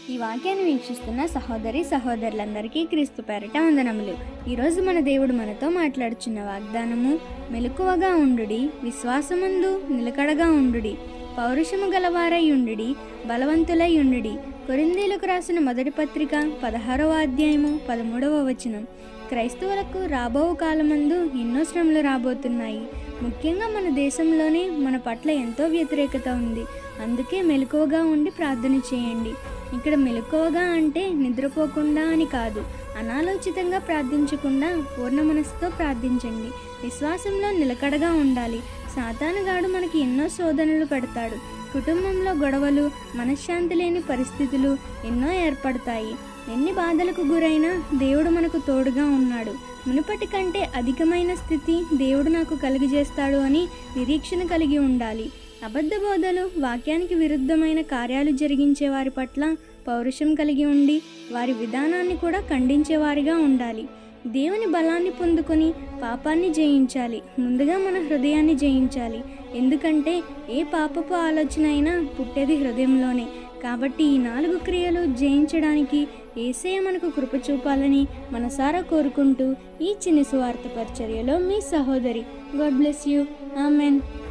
ఈ వాక్యాన్ని వీక్షిస్తున్న సహోదరి సహోదరులందరికీ క్రీస్తు పేరిట వందనములు ఈరోజు మన దేవుడు మనతో మాట్లాడుచున్న వాగ్దానము మెలకువగా ఉండుడి విశ్వాసమందు నిలకడగా ఉండుడి పౌరుషము గలవారై ఉండుడి బలవంతులై ఉండుడి కొరిందీలకు రాసిన మొదటి పత్రిక పదహారవ అధ్యాయము పదమూడవ వచనం క్రైస్తవులకు రాబో కాలమందు ఎన్నో శ్రమలు రాబోతున్నాయి ముఖ్యంగా మన దేశంలోనే మన పట్ల ఎంతో వ్యతిరేకత ఉంది అందుకే మెలకువగా ఉండి ప్రార్థన చేయండి ఇక్కడ మెలకువగా అంటే నిద్రపోకుండా అని కాదు అనాలోచితంగా ప్రార్థించకుండా పూర్ణ మనసుతో ప్రార్థించండి విశ్వాసంలో నిలకడగా ఉండాలి సాతానుగాడు మనకి ఎన్నో శోధనలు పెడతాడు కుటుంబంలో గొడవలు మనశ్శాంతి లేని పరిస్థితులు ఎన్నో ఏర్పడతాయి ఎన్ని బాధలకు గురైనా దేవుడు మనకు తోడుగా ఉన్నాడు మునుపటి కంటే అధికమైన స్థితి దేవుడు నాకు కలుగజేస్తాడు అని నిరీక్షణ కలిగి ఉండాలి అబద్ధ బోధలు వాక్యానికి విరుద్ధమైన కార్యాలు జరిగించే వారి పట్ల పౌరుషం కలిగి ఉండి వారి విధానాన్ని కూడా ఖండించేవారిగా ఉండాలి దేవుని బలాన్ని పొందుకొని పాపాన్ని జయించాలి ముందుగా మన హృదయాన్ని జయించాలి ఎందుకంటే ఏ పాపపు ఆలోచన అయినా పుట్టేది హృదయంలోనే కాబట్టి ఈ నాలుగు క్రియలు జయించడానికి ఏసయ మనకు కృప చూపాలని మనసారా కోరుకుంటూ ఈ చిన్న సువార్త పరిచర్యలో మీ సహోదరి గాడ్ బ్లెస్ యూ ఆమెన్